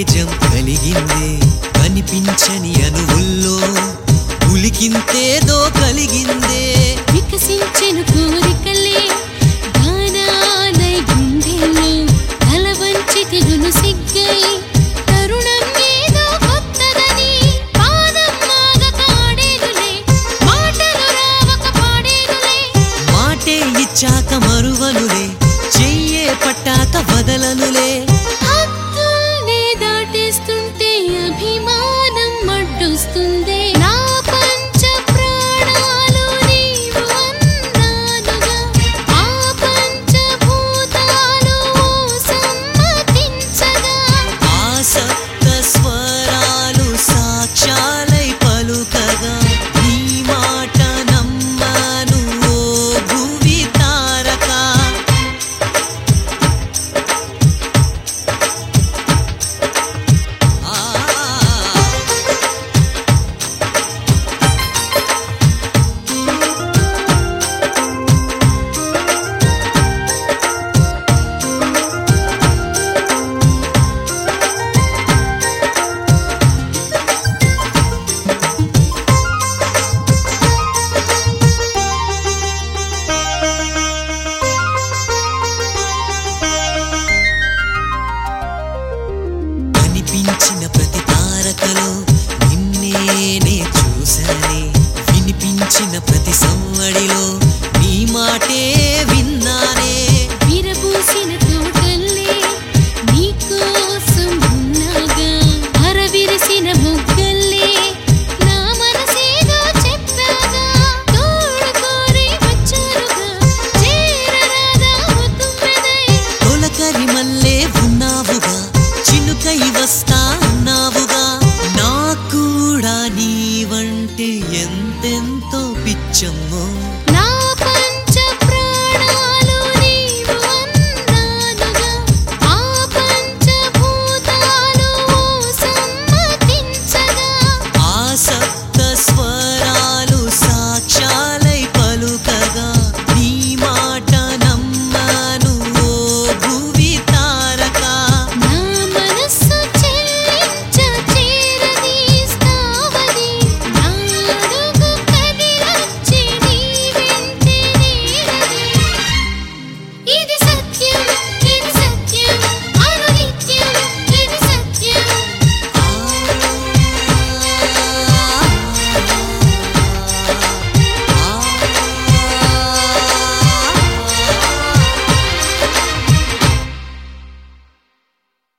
నిజం కలిగిందే కనిపించని అనువుల్లో ఉలికింతేదో కలిగిందే వికసించెను కోరికలే గానాలై గుండెల్లో తల వంచి తెగును సిగ్గై తరుణం ఏదో కొత్తదని పాదం మాగక ఆడేనులే మాటలు రావక పాడేనులే మాటే ఇచ్చాక మరువనులే చెయ్యే పట్టాక వదలనులే హద్దుల్నే దాటేస్తుంటే అభిమానం అడ్డొస్తుందే నా పంచ ప్రాణాలు నీవు అన్నానుగా ఆ పంచభూతాలు సమ్మతించగా ఆసక్త స్వరాలు సాక్ష్యాలై పలుకగా నీ మాట నమ్మను ఓ భువి తారక ఆ కనిపించిన ప్రతి తారకలో నిన్నేనే చూశానే వినిపించిన ప్రతి సవ్వడిలో నీ మాటే విన్నానే విరబూసిన తోటల్లే నీకోసం ఉన్నాగా అరవిరిసిన మొగ్గల్లే నా మనసేదో చెప్పాగా తోడు కోరి వచ్చానుగా చేరరాదా తుమ్మెదై తొలకరి మల్లే ఉన్నావుగా చినుకై వస్తా అన్నావుగా నా కూడా నీ వంటే ఎంతెంతో పిచ్చమ్మో నా